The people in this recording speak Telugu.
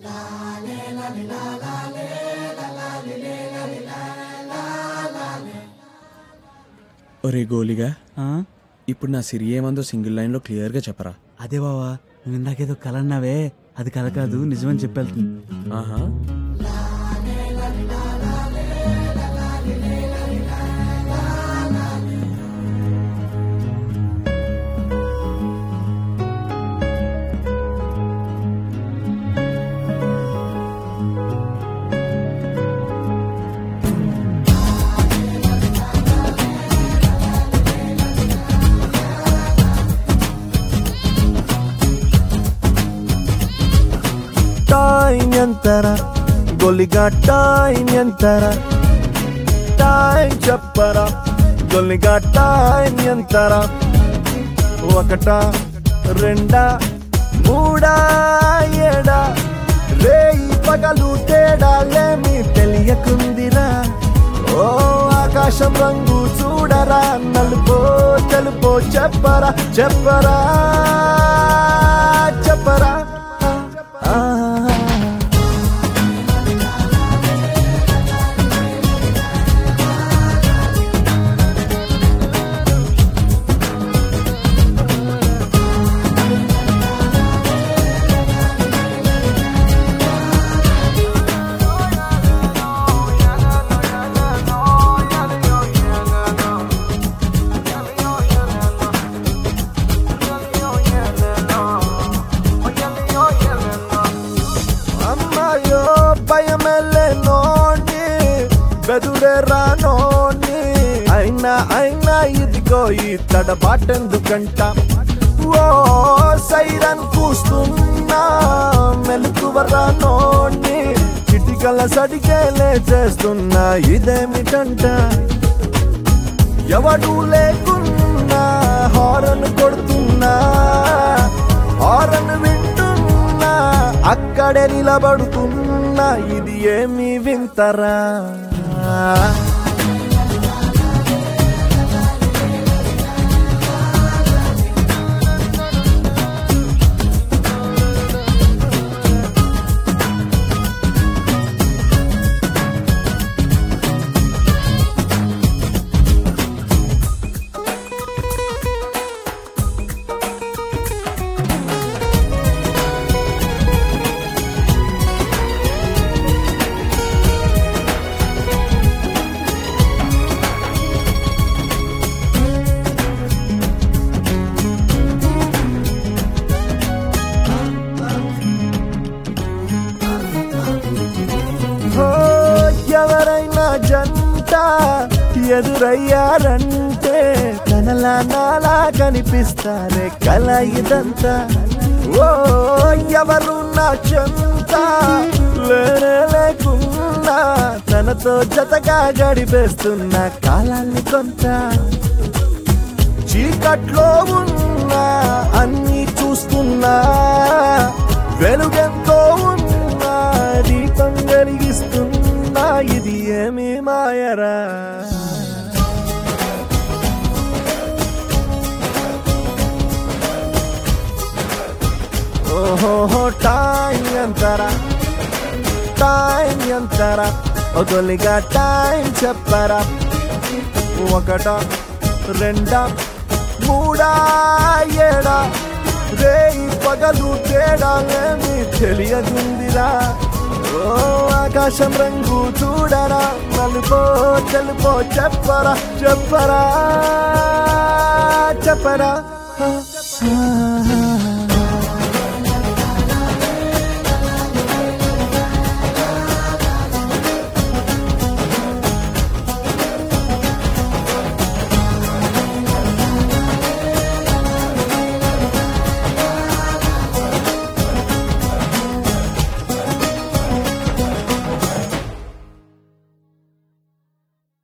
ఒరే గోలిగా ఆ? ఇప్పుడు నా సిరి ఏమందో సింగిల్ లైన్లో క్లియర్గా చెప్పరా అదే బావా నువ్వు ఇందాకేదో కల అన్నావే అది కల కాదు నిజమని చెప్పేళ్తుంది ఆహా ಟೈಮ್ ಎಂತರ ಗೊಲಿಗ ಟೈಮ್ ಎಂತರ టైం చెప్పరా గొల్లిగా టైం ఎంతరా ఒకట రెండా మూడా ఏడా రేయి పగలు తేడాలేమి తెలియకుందిరా ఓ ఆకాశం రంగు చూడరా నలుపో తెలుపో చెప్పరా చెప్పరా చెప్పరా ఆ అమ్మాయో భయమెల్లే నోని బెదురే రానోని అయినా అయినా ఇదిగో ఈ తడబాటెందుకంట ఓ సైరన్ కూస్తున్నా మెలకువ రానోని చిటికల సడికేలే చేస్తున్నా ఇదేమిటంట ఎవడు లేకున్నా హారన్ కొడుతున్నా హారన్ వింటున్నా అక్కడే నిలబడుతున్నా ఇది ఏమి వింతరా ఓ, ఎవరైనా జంట ఎదురయ్యారంటే కనలా నాలా కనిపిస్తారే కల ఇదంతా ఓ ఎవరు నా చెంత లేనే లేకున్నా తనతో జతగా గడిపేస్తున్న కాలాన్ని కొంత చీకట్లో ఉన్నా అన్ని చూస్తున్నా వెలుగెంతో ఉన్నా దీపం వెలిగిస్తున్నా ఇది ఏమి మాయరా ఓహో టైం ఎంతరా టైం ఎంతరా వదలిగా టైం చెప్పరా ఒకట రెండా మూడా ఏడా రేయి పగలు తేడాలేమి తెలియదుందిరా ఓ ఆకాశం రంగు చూడరా నలుపో తెలుపో చెప్పరా చెప్పరా చెప్పరా ఆ, ఆ.